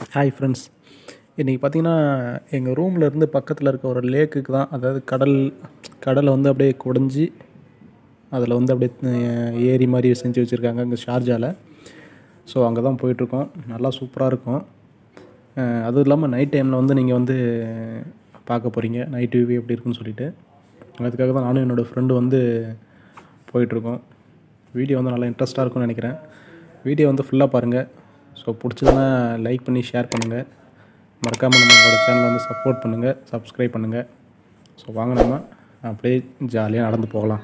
Hi friends இன்றைக்கி பார்த்தீங்கன்னா எங்கள் ரூமில் இருந்து பக்கத்தில் இருக்க ஒரு லேக்குக்கு தான் அதாவது கடல் கடலை வந்து அப்படியே குடஞ்சி அதில் வந்து அப்படியே அஹ், ஏரி மாதிரி செஞ்சு வச்சுருக்காங்க இங்கே ஷார்ஜாவில் ஸோ அங்கே தான் போயிட்டுருக்கோம் நல்லா சூப்பராக இருக்கும் அஹ், அதுவும் இல்லாமல் நைட் டைமில் வந்து நீங்கள் வந்து பார்க்க போகிறீங்க நைட் வியூ எப்படி இருக்குன்னு சொல்லிட்டு அதுக்காக தான் நானும் என்னோடய ஃப்ரெண்டு வந்து போயிட்டுருக்கோம் வீடியோ வந்து நல்லா இன்ட்ரெஸ்ட்டாக இருக்கும்னு நினைக்கிறேன் வீடியோ வந்து ஃபுல்லாக பாருங்கள் ஸோ பிடிச்சதுன்னா லைக் பண்ணி ஷேர் பண்ணுங்கள் மறக்காமல் நம்மளோட சேனலை வந்து சப்போர்ட் பண்ணுங்கள் சப்ஸ்கிரைப் பண்ணுங்கள் ஸோ வாங்க நம்ம அப்படியே ஜாலியாக நடந்து போகலாம்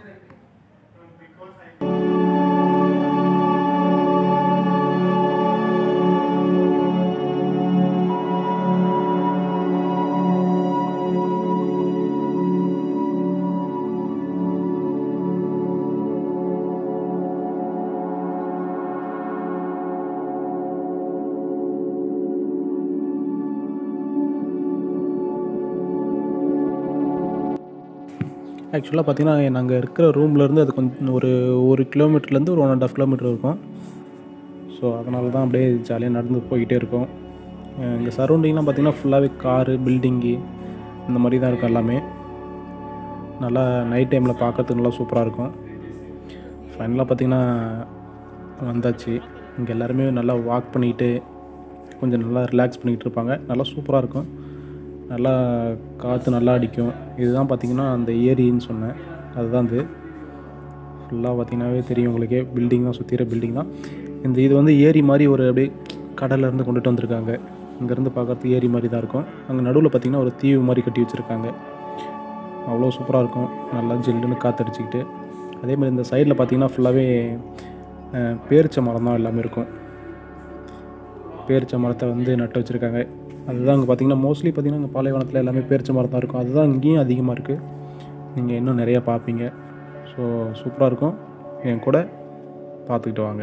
ஆக்சுவலாக பார்த்தீங்கன்னா நாங்கள் இருக்கிற ரூம்லேருந்து அது கொஞ்சம் ஒரு ஒரு கிலோமீட்டர்லேருந்து ஒரு ஒன் அண்ட் ஆஃப் கிலோமீட்டர் இருக்கும் ஸோ அதனால தான் அப்படியே ஜாலியாக நடந்து போய்கிட்டே இருக்கோம் அஹ் இங்கே சரௌண்டிங்லாம் பார்த்தீங்கன்னா ஃபுல்லாகவே காரு பில்டிங்கு இந்த மாதிரி தான் இருக்கும் எல்லாமே நல்லா நைட் டைமில் பார்க்கறதுக்கு நல்லா சூப்பராக இருக்கும் ஃபைனலாக பார்த்தீங்கன்னா வந்தாச்சு இங்கே எல்லாருமே நல்லா வாக் பண்ணிக்கிட்டு கொஞ்சம் நல்லா ரிலாக்ஸ் பண்ணிக்கிட்டு இருப்பாங்க நல்லா சூப்பராக இருக்கும் நல்லா காற்று நல்லா அடிக்கும் இதுதான் பார்த்தீங்கன்னா அந்த ஏரின்னு சொன்னேன் அதுதான் இது ஃபுல்லாக பார்த்தீங்கன்னாவே தெரியும் உங்களுக்கே பில்டிங் தான் சுற்றிற பில்டிங் தான் இந்த இது வந்து ஏரி மாதிரி ஒரு அப்படியே கடல்ல இருந்து கொண்டுட்டு வந்திருக்காங்க இங்கேருந்து பார்க்கறதுக்கு ஏரி மாதிரி தான் இருக்கும் அங்கே நடுவில் பார்த்தீங்கன்னா ஒரு தீவு மாதிரி கட்டி வச்சுருக்காங்க அவ்வளோ சூப்பராக இருக்கும் நல்லா ஜில்லுன்னு காற்றடிச்சிக்கிட்டு அதே மாதிரி இந்த சைடில் பார்த்தீங்கன்னா ஃபுல்லாகவே பேரிச்ச மரம் தான் எல்லாமே இருக்கும் பேரிச்ச மரத்தை வந்து நட்டு வச்சுருக்காங்க அதுதான் அங்கே பார்த்தீங்கன்னா மோஸ்ட்லி பார்த்தீங்கன்னா அங்கே பாலைவனத்தில் எல்லாமே பேரிச்ச மரம் தான் இருக்கும் அதுதான் இங்கேயும் அதிகமாக இருக்குது நீங்கள் இன்னும் நிறையா பார்ப்பீங்க ஸோ சூப்பராக இருக்கும் என் கூட பார்த்துக்கிட்டு வாங்க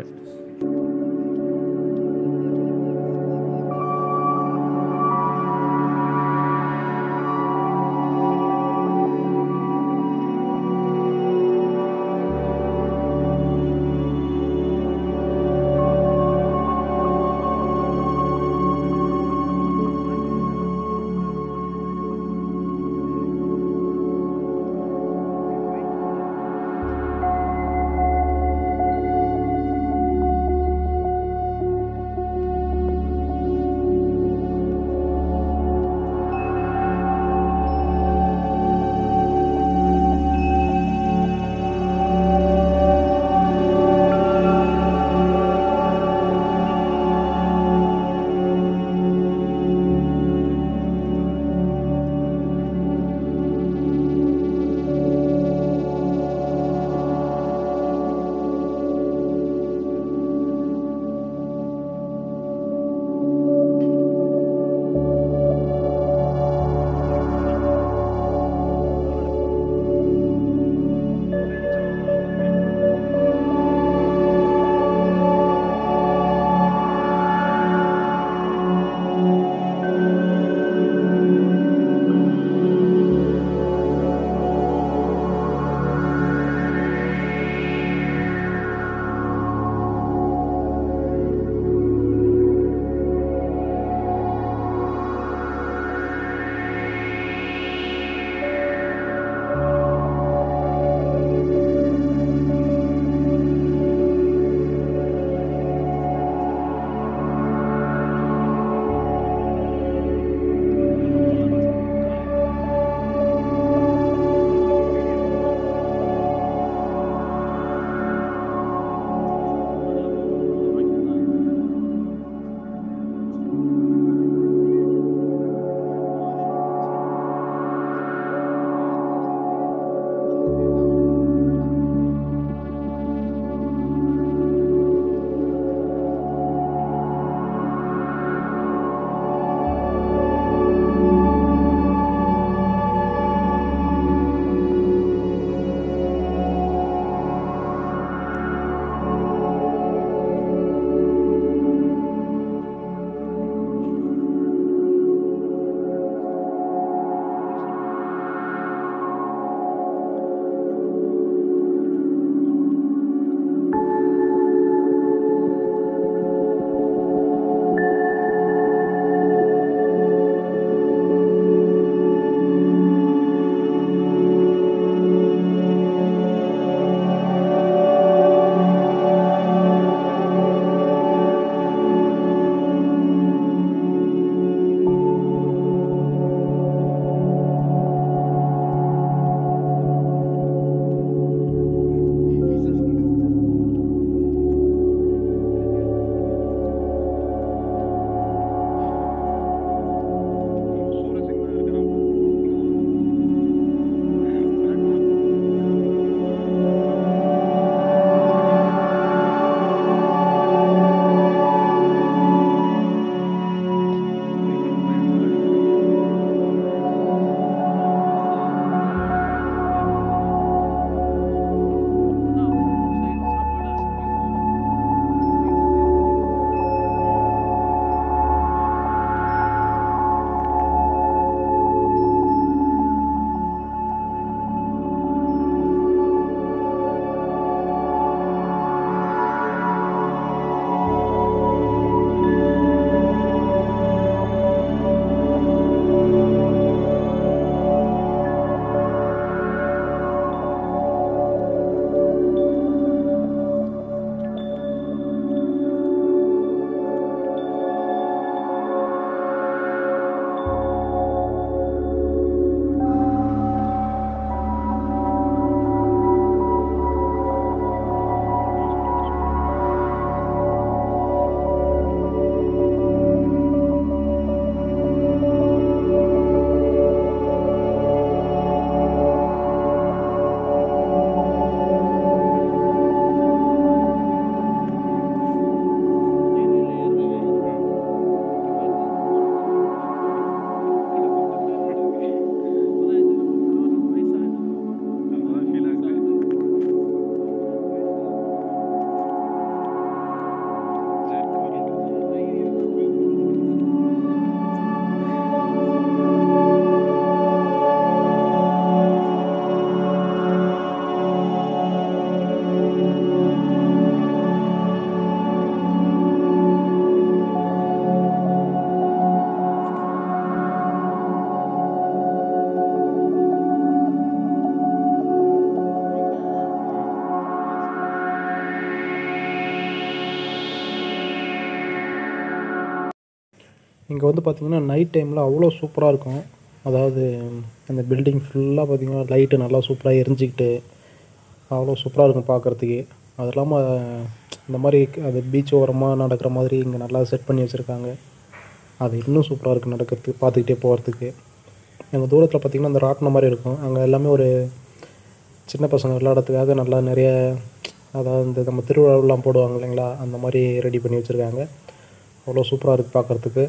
இங்கே வந்து பார்த்திங்கன்னா நைட் டைமில் அவ்வளோ சூப்பராக இருக்கும் அதாவது அந்த பில்டிங் ஃபுல்லாக பார்த்திங்கன்னா லைட்டு நல்லா சூப்பராக எரிஞ்சிக்கிட்டு அவ்வளோ சூப்பராக இருக்கும் பார்க்குறதுக்கு அது இல்லாமல் இந்த மாதிரி அது பீச் ஓரமாக நடக்கிற மாதிரி இங்கே நல்லா செட் பண்ணி வச்சுருக்காங்க அது இன்னும் சூப்பராக இருக்குது நடக்கிறதுக்கு பார்த்துக்கிட்டே போகிறதுக்கு எங்கள் தூரத்தில் பார்த்திங்கன்னா அந்த ராட்டினம் மாதிரி இருக்கும் அங்கே எல்லாமே ஒரு சின்ன பசங்க விளையாடுறதுக்காக நல்லா நிறைய அதாவது இந்த நம்ம திருவிழாவெலாம் போடுவாங்க இல்லைங்களா அந்த மாதிரி ரெடி பண்ணி வச்சுருக்காங்க அவ்வளோ சூப்பராக இருக்குது பார்க்குறதுக்கு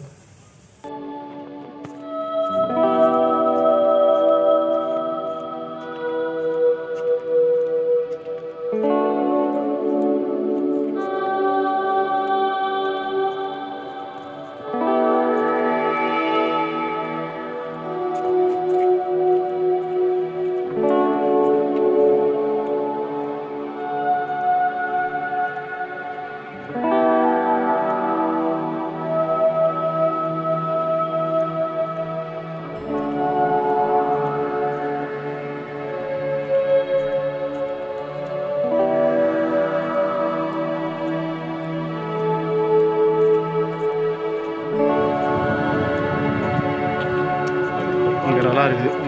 இங்கே நல்லா இருக்குது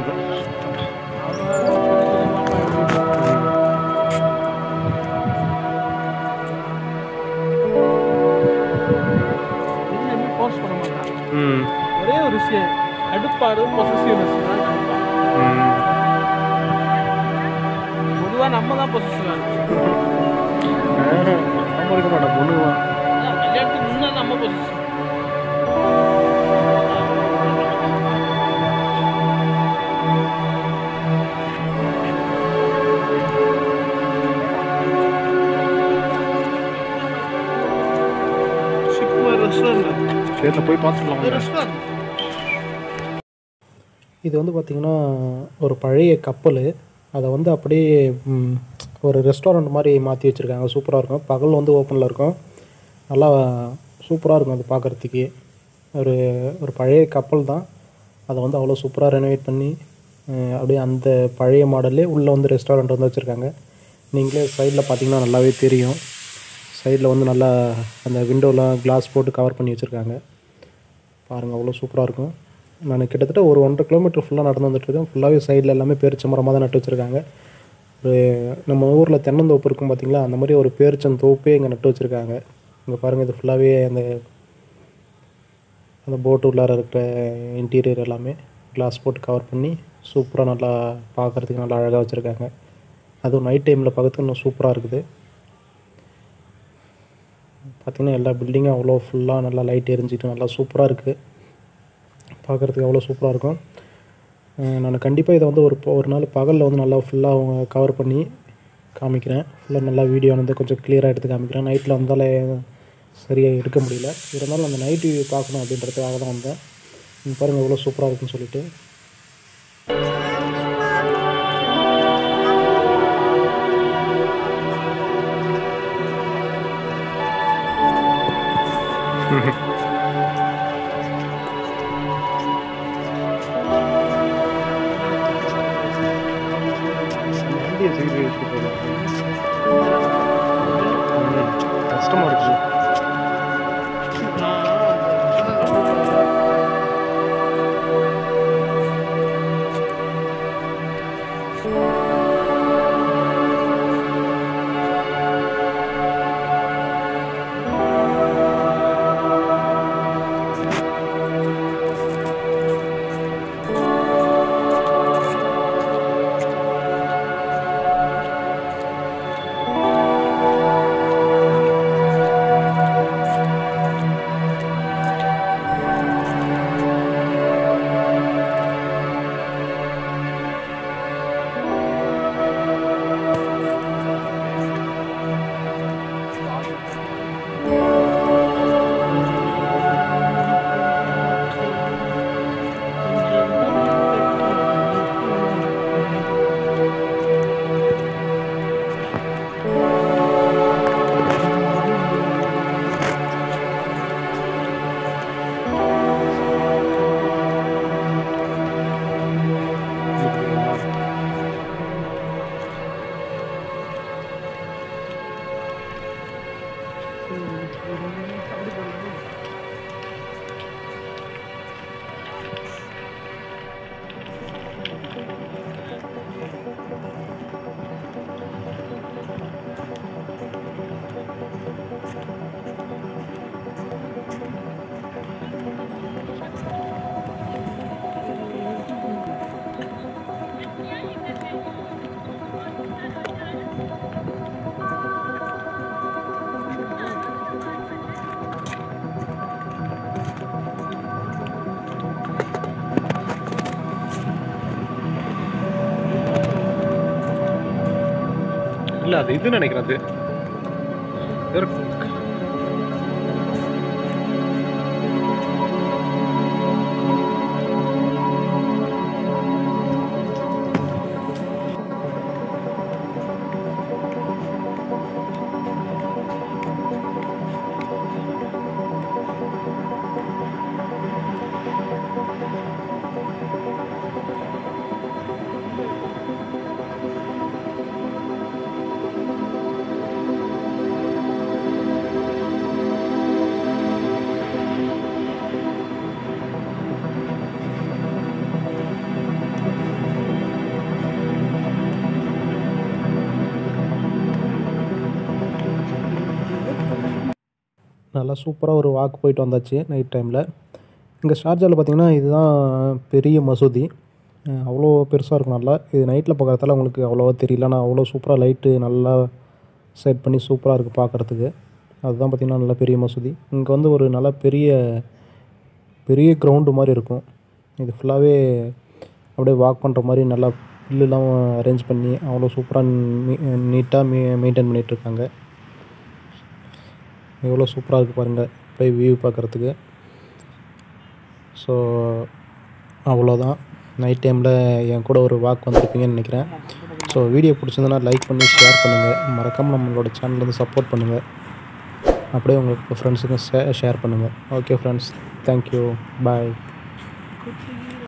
எதுவுமே ஃபோர்ஸ் பண்ண மாட்டான் ம் ஒரே ஒரு விஷயம் கடுப்பாடு பொசசிவ்னஸ் தான் கடுப்பா பொதுவாக நம்ம தான் பொசசிவாக நம்ம இருக்க மாட்டோம் பொண்ணுவான் கல்யாணத்துக்கு முன்னே நம்ம பொசசிவ் ரெஸ்டாரண்ட் சரியில் போய் பார்த்துக்கலாம் வாங்க. ரெஸ்டாரண்ட் இது வந்து பார்த்திங்கன்னா ஒரு பழைய கப்பல் அதை வந்து அப்படியே ம், ஒரு ரெஸ்டாரண்ட் மாதிரி மாற்றி வச்சுருக்காங்க சூப்பராக இருக்கும் பகல் வந்து ஓப்பனில் இருக்கும் நல்லா சூப்பராக இருக்கும் அது பார்க்குறதுக்கு ஒரு ஒரு பழைய கப்பல் தான் அதை வந்து அவ்வளோ சூப்பராக ரெனோவேட் பண்ணி அஹ், அப்படியே அந்த பழைய மாடல்லே உள்ளே வந்து ரெஸ்டாரண்ட் வந்து வச்சுருக்காங்க நீங்களே சைடில் பார்த்தீங்கன்னா நல்லாவே தெரியும் சைடில் வந்து நல்லா அந்த விண்டோலாம் கிளாஸ் போட்டு கவர் பண்ணி வச்சுருக்காங்க பாருங்கள் அவ்வளோ சூப்பராக இருக்கும் நான் கிட்டத்தட்ட ஒரு ஒன்றரை கிலோமீட்டர் ஃபுல்லாக நடந்து வந்துட்டுருக்கேன் ஃபுல்லாகவே சைடில் எல்லாமே பேரிச்ச மரமாக தான் நட்டு வச்சுருக்காங்க ஒரு நம்ம ஊரில் தென்னந்தோப்பு இருக்கும் பார்த்தீங்களா அந்த மாதிரி ஒரு பேரிச்சந்தோப்பே இங்கே நட்டு வச்சுருக்காங்க இங்கே பாருங்கள் இது ஃபுல்லாகவே அந்த அந்த போட்டு உள்ளார இருக்கிற இன்டீரியர் எல்லாமே கிளாஸ் போட்டு கவர் பண்ணி சூப்பராக நல்லா பார்க்குறதுக்கு நல்லா அழகாக வச்சுருக்காங்க அதுவும் நைட் டைமில் பார்க்கறதுக்கு இன்னும் சூப்பராக இருக்குது பார்த்திங்கன்னா எல்லா பில்டிங்கும் அவ்வளோ ஃபுல்லாக நல்லா லைட் எரிஞ்சிட்டு நல்லா சூப்பராக இருக்குது பார்க்குறதுக்கு அவ்வளோ சூப்பராக இருக்கும் நான் கண்டிப்பாக இதை வந்து ஒரு ஒரு நாள் பகலில் வந்து நல்லா ஃபுல்லாக அவங்க கவர் பண்ணி காமிக்கிறேன் ஃபுல்லாக நல்லா வீடியோ வந்து கொஞ்சம் கிளியராக எடுத்து காமிக்கிறேன் நைட்டில் வந்தாலே சரியாக எடுக்க முடியல இருந்தாலும் அந்த நைட் வியூ பார்க்கணும் அப்படின்றதுக்காக தான் வந்தேன் இங்க பாருங்கள் எவ்வளோ சூப்பராக இருக்குன்னு சொல்லிட்டு வண்டியை சைடு எடுத்துட்டு போகலாம் கஷ்டமாக இருக்குது இல்ல அது இது நினைக்கிறேன் அது இருக்கு. நல்லா சூப்பராக ஒரு வாக் போயிட்டு வந்தாச்சு நைட் டைமில் இங்கே ஷார்ஜாவில் பார்த்தீங்கன்னா இதுதான் பெரிய மசூதி அஹ் அவ்வளோ பெருசாக இருக்கும் நல்லா இது நைட்டில் பார்க்குறதால உங்களுக்கு அவ்வளோவா தெரியல ஆனால் அவ்வளோ சூப்பராக லைட்டு நல்லா செட் பண்ணி சூப்பராக இருக்குது பார்க்குறதுக்கு அதுதான் பார்த்திங்கன்னா நல்ல பெரிய மசூதி இங்கே வந்து ஒரு நல்ல பெரிய பெரிய கிரவுண்டு மாதிரி இருக்கும் இது ஃபுல்லாகவே அப்படியே வாக் பண்ணுற மாதிரி நல்லா புல்லுலாம் அரேஞ்ச் பண்ணி அவ்வளோ சூப்பராக நீட்டாக மெ மெயின்டைன் பண்ணிகிட்ருக்காங்க எவ்வளோ சூப்பராக இருக்குது பாருங்கள் அப்படியே வியூ பார்க்குறதுக்கு ஸோ அவ்வளோதான் நைட் டைமில் என் கூட ஒரு வாக் வந்திருப்பீங்கன்னு நினைக்கிறேன் ஸோ வீடியோ பிடிச்சிருந்தனா லைக் பண்ணி ஷேர் பண்ணுங்கள் மறக்காமல் நம்மளோட சேனல் வந்து சப்போர்ட் பண்ணுங்கள் அப்படியே உங்களுக்கு ஃப்ரெண்ட்ஸுக்கும் ஷே ஷேர் பண்ணுங்கள் ஓகே ஃப்ரெண்ட்ஸ் தேங்க்யூ பாய்